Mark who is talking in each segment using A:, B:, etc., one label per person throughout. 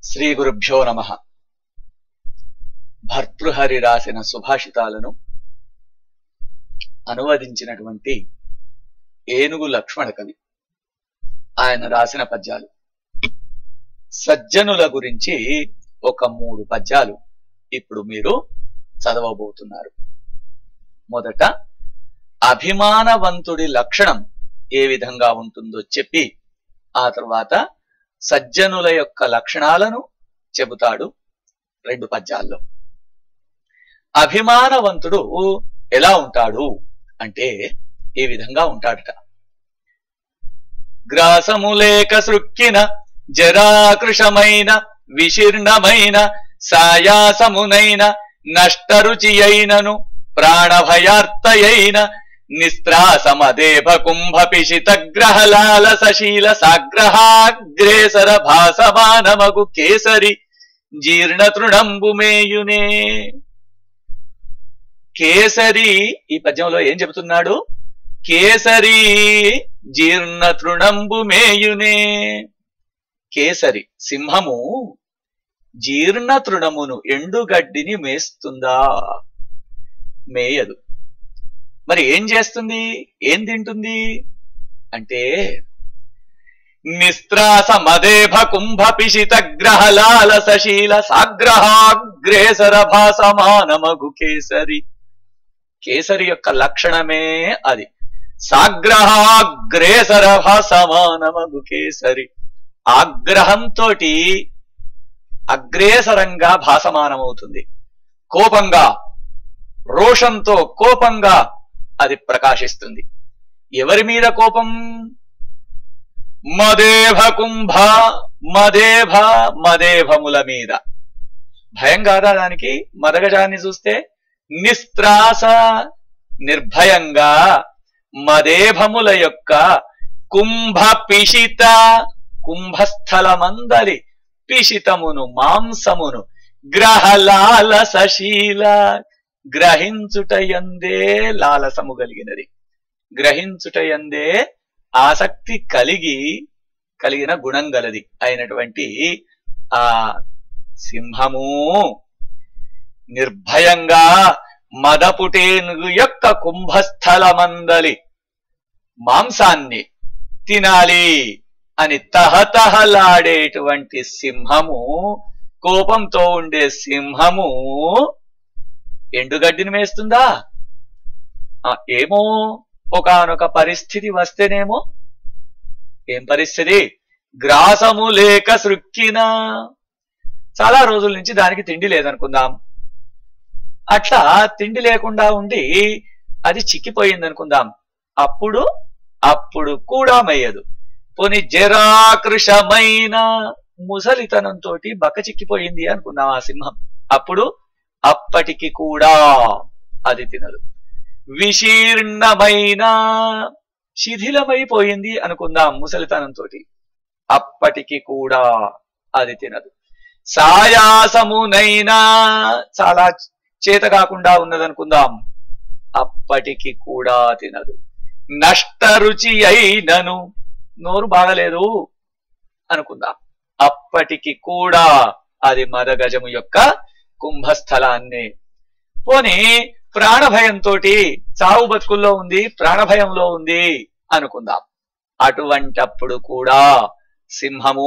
A: శ్రీ గురుభ్యో నమ భర్తృహరి రాసిన సుభాషితాలను అనువదించినటువంటి ఏనుగు లక్ష్మణ కవి ఆయన రాసిన పద్యాలు సజ్జనుల గురించి ఒక మూడు పద్యాలు ఇప్పుడు మీరు చదవబోతున్నారు మొదట అభిమానవంతుడి లక్షణం ఏ విధంగా ఉంటుందో చెప్పి ఆ తర్వాత సజ్జనుల యొక్క లక్షణాలను చెబుతాడు రెండు పద్యాల్లో అభిమానవంతుడు ఎలా ఉంటాడు అంటే ఏ విధంగా ఉంటాడట గ్రాసములేక సృక్కిన జరాకృషమైన విశీర్ణమైన సాయాసమునైన నష్టరుచి అయినను ప్రాణభయార్తయైన నిస్త్రాసమదేభ కుంభ పిశిత గ్రహలాల సశీల సాగ్రహాగ్రేసర భాసమానమగు కేసరి జీర్ణ తృణంబుమేయునే కేసరి ఈ పద్యంలో ఏం చెబుతున్నాడు కేసరి జీర్ణ తృణంబుమేయునే కేసరి సింహము జీర్ణ తృణమును ఎండుగడ్డిని మేస్తుందా మేయదు మరి ఏం చేస్తుంది ఏం తింటుంది అంటే నిస్త్రాస మదేభ కుంభ పిశిత గ్రహలాల సశీల సాగ్రహాగ్రేసర భాసమానమగు కేసరి కేసరి యొక్క లక్షణమే అది సాగ్రహాగ్రేసర భాసమానమగు కేసరి ఆగ్రహంతో అగ్రేసరంగా భాసమానమవుతుంది కోపంగా రోషంతో కోపంగా అది ప్రకాశిస్తుంది ఎవరి మీద కోపం మదేభ కుంభ మదేభ మదేభముల మీద భయం కాదా దానికి మదగజాన్ని చూస్తే నిస్త్రాస నిర్భయంగా మదేభముల యొక్క కుంభ పిషిత కుంభస్థలమందలి పిషితమును మాంసమును గ్రహలాల సశీల గ్రహించుటయందే లాలసము కలిగినది గ్రహించుటయందే ఆసక్తి కలిగి కలిగిన గుణం గలది అయినటువంటి ఆ సింహము నిర్భయంగా మదపుటేనుగు యొక్క కుంభస్థలమందలి మాంసాన్ని తినాలి అని తహతహలాడేటువంటి సింహము కోపంతో ఉండే సింహము ఎండుగడ్డిని మేస్తుందా ఏమో ఒకనొక పరిస్థితి వస్తేనేమో ఏం పరిస్థితి గ్రాసము లేక సృక్కిన చాలా రోజుల నుంచి దానికి తిండి లేదనుకుందాం అట్లా తిండి లేకుండా ఉండి అది చిక్కిపోయింది అనుకుందాం అప్పుడు అప్పుడు కూడా మయ్యదు పోని జరాకృషమైన ముసలితనంతో బక్క చిక్కిపోయింది అనుకుందాం ఆ సింహం అప్పుడు అప్పటికి కూడా అది తినదు విశీర్ణమైన శిథిలమైపోయింది అనుకుందాం ముసలితనంతో అప్పటికి కూడా అది తినదు సాయాసమునైనా చాలా చేత కాకుండా ఉన్నదనుకుందాం అప్పటికి కూడా తినదు నష్టరుచి అయినను నోరు బాగలేదు అనుకుందాం అప్పటికి కూడా అది మదగజము యొక్క కుంభస్థలాన్ని పోని ప్రాణభయంతో చావు బతుకుల్లో ఉంది ప్రాణభయంలో ఉంది అనుకుందాం అటువంటప్పుడు కూడా సింహము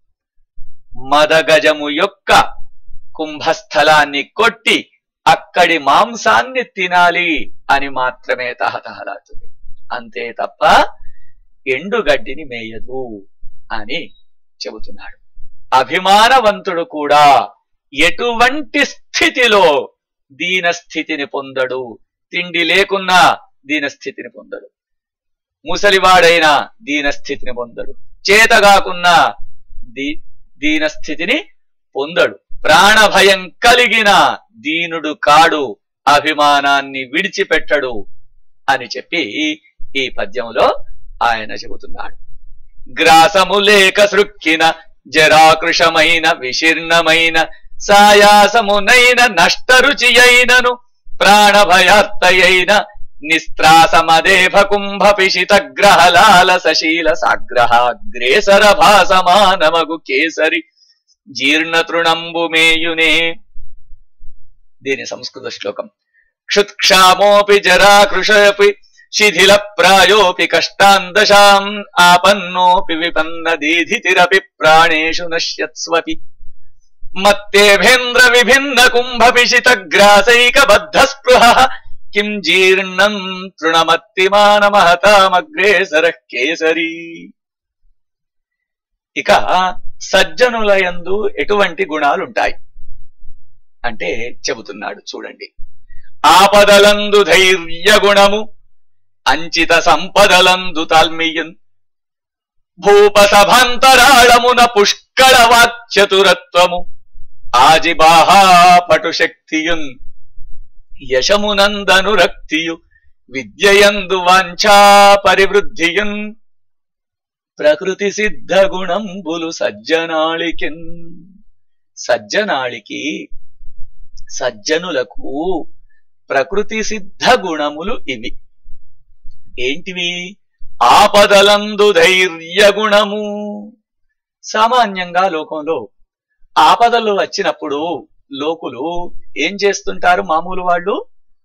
A: మదగజము యొక్క కుంభస్థలాన్ని కొట్టి అక్కడి మాంసాన్ని తినాలి అని మాత్రమే తహతహలాడుతుంది అంతే తప్ప ఎండుగడ్డిని మేయదు అని చెబుతున్నాడు అభిమానవంతుడు కూడా ఎటువంటి స్థితిలో దీన స్థితిని పొందడు తిండి లేకున్నా దీన స్థితిని పొందడు ముసలివాడైనా దీన స్థితిని పొందడు చేతగాకున్నా దీ దీన స్థితిని పొందడు ప్రాణభయం కలిగిన దీనుడు కాడు అభిమానాన్ని విడిచిపెట్టడు అని చెప్పి ఈ పద్యంలో ఆయన చెబుతున్నాడు గ్రాసము లేక సృక్కిన జరాకృషమైన విశీర్ణమైన సాయాసమునైన నష్టరుచి అయినను ప్రాణభయార్తయైన నిస్త్రాసమదేభ కుంభ పిశిత గ్రహలాల సశీల సాగ్రహాగ్రేసర భాసమానమగు కేసరి జీర్ణతృణంబు మేయునే దీని సంస్కృత శ్లోకం క్షుత్క్షామోపి జరాకృషయపి శిథిల ప్రాయోపి కష్టాందశాం ఆపన్నోపి విపన్న దీధితిరపి ప్రాణేషు నశ్యత్స్వపి మత్తేభేంద్ర విభిన్న కుంభ పిశిత గ్రాసైక బద్ధ స్పృహ కిం జీర్ణం తృణమత్తిమాన మహతామగ్రేసర కేసరి ఇక సజ్జనుల యందు ఎటువంటి గుణాలుంటాయి అంటే చెబుతున్నాడు చూడండి ఆపదలందు ధైర్య గుణము అంచిత సంపదలందు తాల్మియున్ భూపసభంతరాళమున పుష్కళ వాక్చతురత్వము ఆజిబాహా పటుశక్తియున్ యశమునందనురక్తియు విద్యయందు వాంఛా పరివృద్ధియున్ ప్రకృతి సిద్ధ గుణంబులు సజ్జనాళికిన్ సజ్జనాళికి సజ్జనులకు ప్రకృతి సిద్ధ గుణములు ఇవి ఏంటివి ఆపదలందు ధైర్య గుణము సామాన్యంగా లోకంలో ఆపదలు వచ్చినప్పుడు లోకులు ఏం చేస్తుంటారు మామూలు వాళ్ళు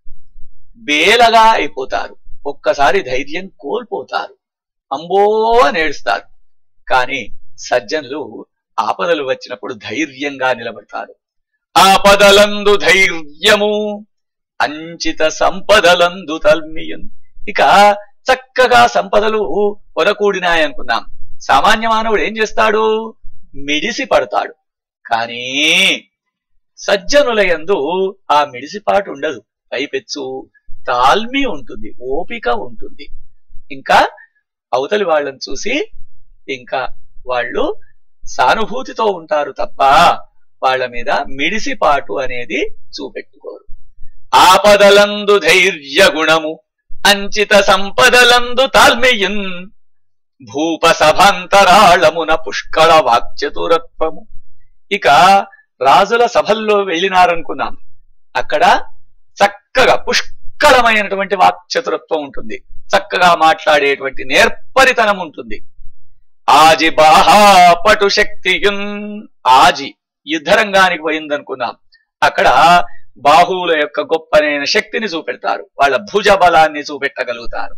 A: బేలగా అయిపోతారు ఒక్కసారి ధైర్యం కోల్పోతారు అంబో అని ఏడుస్తారు కానీ సజ్జనులు ఆపదలు వచ్చినప్పుడు ధైర్యంగా నిలబడతారు ఆపదలందు ధైర్యము అంచిత సంపదలందు తల్మియం ఇక చక్కగా సంపదలు కొనకూడినాయనుకున్నాం సామాన్య మానవుడు ఏం చేస్తాడు మిడిసి పడతాడు కానీ సజ్జనుల యందు ఆ మిడిసిపాటు ఉండదు పైపెచ్చు తాల్మి ఉంటుంది ఓపిక ఉంటుంది ఇంకా అవతలి వాళ్ళని చూసి ఇంకా వాళ్ళు సానుభూతితో ఉంటారు తప్ప వాళ్ళ మీద మిడిసిపాటు అనేది చూపెట్టుకోరు ఆపదలందు ధైర్య గుణము అంచిత సంపదలందు తాల్మియున్ భూప సభాంతరాళమున పుష్కళ వాక్చతురత్వము ఇక రాజుల సభల్లో వెళ్ళినారనుకున్నాం అక్కడ చక్కగా పుష్కళమైనటువంటి వాక్చతురత్వం ఉంటుంది చక్కగా మాట్లాడేటువంటి నేర్పరితనం ఉంటుంది ఆజి బాహా పటు శక్తియున్ ఆజి యుద్ధరంగానికి పోయిందనుకున్నాం అక్కడ బాహువుల యొక్క గొప్పనైన శక్తిని చూపెడతారు వాళ్ళ భుజ బలాన్ని చూపెట్టగలుగుతారు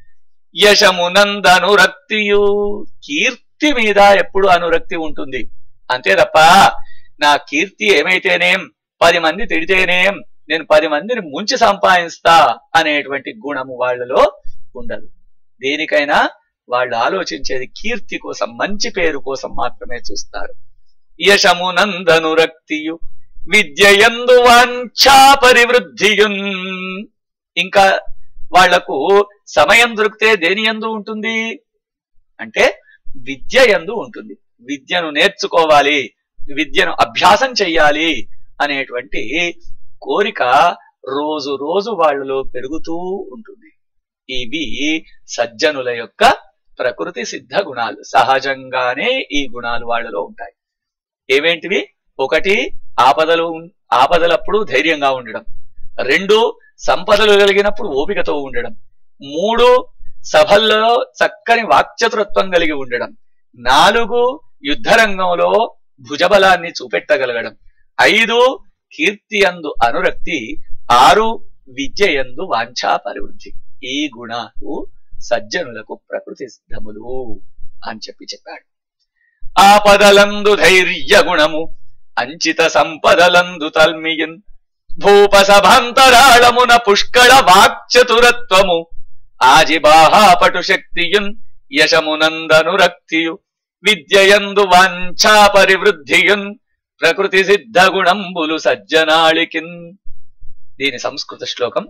A: యశమునందనురక్తియు కీర్తి మీద ఎప్పుడు అనురక్తి ఉంటుంది అంతే తప్ప నా కీర్తి ఏమైతేనేం పది మంది తిడితేనేం నేను పది మందిని ముంచి సంపాదిస్తా అనేటువంటి గుణము వాళ్ళలో ఉండదు దేనికైనా వాళ్ళు ఆలోచించేది కీర్తి కోసం మంచి పేరు కోసం మాత్రమే చూస్తారు యశమునందనురక్తియు విద్యయందు వాంఛా పరివృద్ధియున్ ఇంకా వాళ్లకు సమయం దొరికితే దేని ఎందు ఉంటుంది అంటే విద్య ఎందు ఉంటుంది విద్యను నేర్చుకోవాలి విద్యను అభ్యాసం చెయ్యాలి అనేటువంటి కోరిక రోజు రోజు వాళ్ళలో పెరుగుతూ ఉంటుంది ఇవి సజ్జనుల యొక్క ప్రకృతి సిద్ధ గుణాలు సహజంగానే ఈ గుణాలు వాళ్ళలో ఉంటాయి ఏవేంటివి ఒకటి ఆపదలు ఆపదలప్పుడు ధైర్యంగా ఉండడం రెండు సంపదలు కలిగినప్పుడు ఓపికతో ఉండడం మూడు సభల్లో చక్కని వాక్చతురత్వం కలిగి ఉండడం నాలుగు యుద్ధరంగంలో భుజబలాన్ని చూపెట్టగలగడం ఐదు కీర్తి అందు అనురక్తి ఆరు విద్య ఎందు వాంఛా పరివృద్ధి ఈ గుణాలు సజ్జనులకు ప్రకృతి సిద్ధములు అని చెప్పి చెప్పాడు ఆపదలందు ధైర్య గుణము అంచిత సంపదలందు తల్మియన్ భూపసభాంతరాళమున పుష్కళ వాక్చతురత్వము ఆజిబాహా పటు శక్తియున్ యశమునందనురక్తియు విద్యయందు వాంఛా పరివృద్ధియున్ ప్రకృతి సిద్ధ గుణంబులు సజ్జనాళికిన్ దీని సంస్కృత శ్లోకం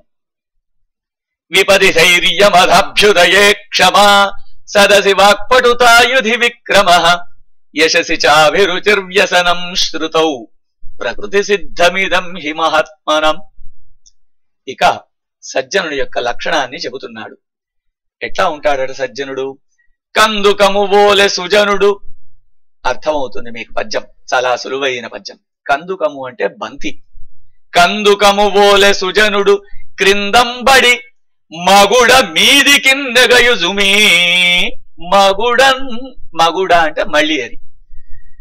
A: విపది ధైర్యమధాభ్యుదయే క్షమా సదసి వాక్పటుతాయుధి విక్రమ యశసి చాభిరుచిర్వ్యసనం శ్రుతౌ ప్రకృతి సిద్ధమిదం హి మహాత్మనం ఇక సజ్జనుడి యొక్క లక్షణాన్ని చెబుతున్నాడు ఎట్లా ఉంటాడట సజ్జనుడు కందుకము ఓలె సుజనుడు అర్థమవుతుంది మీకు పద్యం చాలా సులువైన పద్యం కందుకము అంటే బంతి కందుకము ఓలె సుజనుడు క్రిందంబడి మగుడ మీది కిందగయుజుమీ మగుడన్ మగుడ అంటే మళ్ళీ అని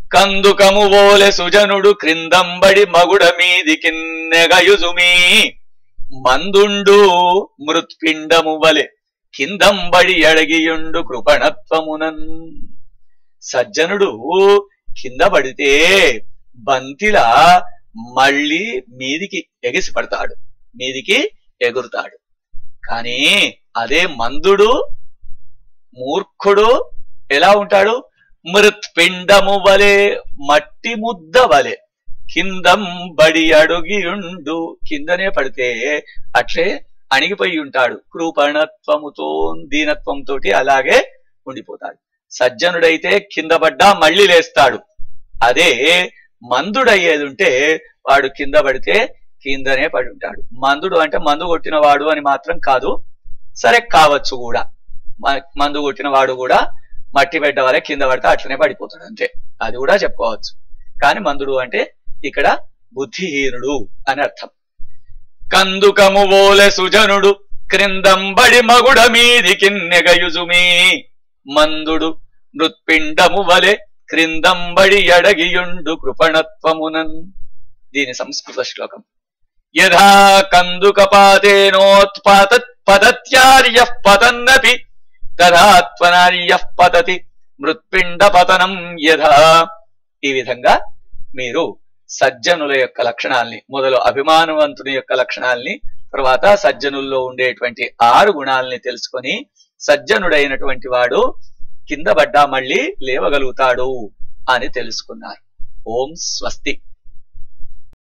A: కందుకము ఓలె సుజనుడు క్రిందంబడి మగుడ మీదికి నెగయుజుమీ మందుండు మృత్పిండము వలె కిందంబడి అడగియుండు కృపణత్వమునన్ సజ్జనుడు కింద పడితే బంతిలా మళ్ళీ మీదికి ఎగిసి పడతాడు మీదికి ఎగురుతాడు కానీ అదే మందుడు మూర్ఖుడు ఎలా ఉంటాడు మృత్పిండము వలె మట్టి ముద్ద వలె కిందం బడి అడుగియుండు కిందనే పడితే అట్లే అణిగిపోయి ఉంటాడు కృపణత్వముతో దీనత్వంతో అలాగే ఉండిపోతాడు సజ్జనుడైతే కింద పడ్డా మళ్ళీ లేస్తాడు అదే మందుడయ్యేది ఉంటే వాడు కింద పడితే కిందనే పడి ఉంటాడు మందుడు అంటే మందు కొట్టిన వాడు అని మాత్రం కాదు సరే కావచ్చు కూడా మ- మందు కొట్టిన వాడు కూడా మట్టి బిడ్డ వల్ల కింద పడితే అట్లనే పడిపోతాడు అంతే అది కూడా చెప్పుకోవచ్చు కానీ మందుడు అంటే ఇక్కడ బుద్ధిహీనుడు అని అర్థం కందుకము ఓలె సుజనుడు క్రిందంబడి మగుడ మీదికి నెగయుజుమీ మందుడు మృత్పిండము వలె క్రిందంబడి ఎడగియుండు కృపణత్వమునన్ దీని సంస్కృత శ్లోకం యథా కందుకపాతేనోత్పాత పతత్యార్య పతన్నపి తదాత్మనార్య పతతి మృత్పిండ పతనం యథా ఈ విధంగా మీరు సజ్జనుల యొక్క లక్షణాల్ని మొదలు అభిమానవంతుని యొక్క లక్షణాల్ని తర్వాత సజ్జనుల్లో ఉండేటువంటి ఆరు గుణాలని తెలుసుకొని సజ్జనుడైనటువంటి వాడు కింద పడ్డా మళ్ళీ లేవగలుగుతాడు అని తెలుసుకున్నారు ఓం స్వస్తి